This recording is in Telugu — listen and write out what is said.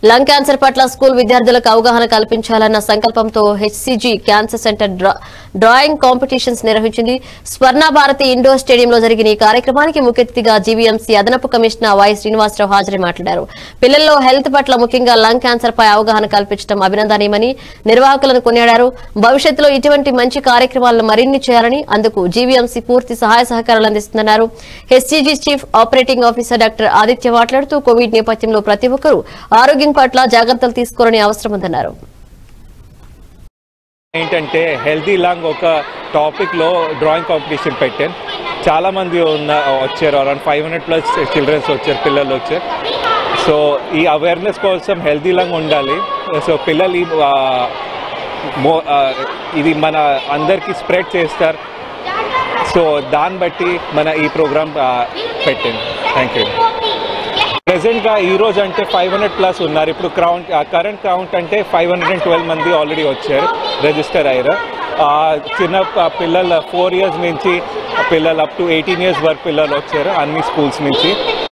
లంగ్ క్యాన్సర్ పట్ల స్కూల్ విద్యార్థులకు అవగాహన కల్పించాలన్న సంకల్పంతో HCG cancer centre draw- drawing competitions నిర్వహించింది స్వర్ణ భారతి ఇండోర్ స్టేడియంలో జరిగిన ఈ కార్యక్రమానికి ముఖ్య అతిథిగా జీవీఎంసీ అదనపు కమిషనర్ వై శ్రీనివాసరావు హాజరై మాట్లాడారు పిల్లల్లో హెల్త్ పట్ల ముఖ్యంగా లంగ్ క్యాన్సర్ పై అవగాహన కల్పించడం అభినందనీయమని నిర్వాహకులను కొనియాడారు భవిష్యత్తులో ఇటువంటి మంచి కార్యక్రమాలను మరిన్ని చేయాలని అందుకు జీవీఎంసీ పూర్తి సహాయ సహకారాలు అందిస్తుందన్నారు HCG chief operating officer doctor Aditya మాట్లాడుతూ కోవిడ్ నేపథ్యంలో ప్రతి ఒక్కరూ ఆరోగ్యం పట్ల జాగ్రత్తలు తీసుకోవాలని అవసరం ఉందన్నారు ఏంటంటే హెల్తీ లాంగ్ ఒక టాపిక్లో డ్రాయింగ్ కాంపిటీషన్ పెట్టాను చాలా మంది ఉన్న వచ్చారు around five hundred plus childrens వచ్చారు పిల్లలు వచ్చారు సో ఈ అవేర్నెస్ కోసం హెల్తీ లాంగ్ ఉండాలి సో పిల్లలు ఈ, ఆ, మో ఆ, ఇది మన అందరికీ స్ప్రెడ్ చేస్తారు సో దాన్ని బట్టి మన ఈ ప్రోగ్రామ్ పెట్టింది థ్యాంక్ యూ ప్రెసెంట్గా ఈ రోజు అంటే ఫైవ్ హండ్రెడ్ ప్లస్ ఉన్నారు ఇప్పుడు క్రౌంట్ కరెంట్ కౌంట్ అంటే ఫైవ్ హండ్రెడ్ అండ్ ట్వెల్వ్ మంది ఆల్రెడీ వచ్చారు రిజిస్టర్ అయ్యారు ఆ, చిన్న ప- పిల్లలు ఫోర్ ఇయర్స్ నుంచి పిల్లలు అప్ టు ఎయిటీన్ ఇయర్స్ వరకు పిల్లలు వచ్చారు అన్ని స్కూల్స్ నుంచి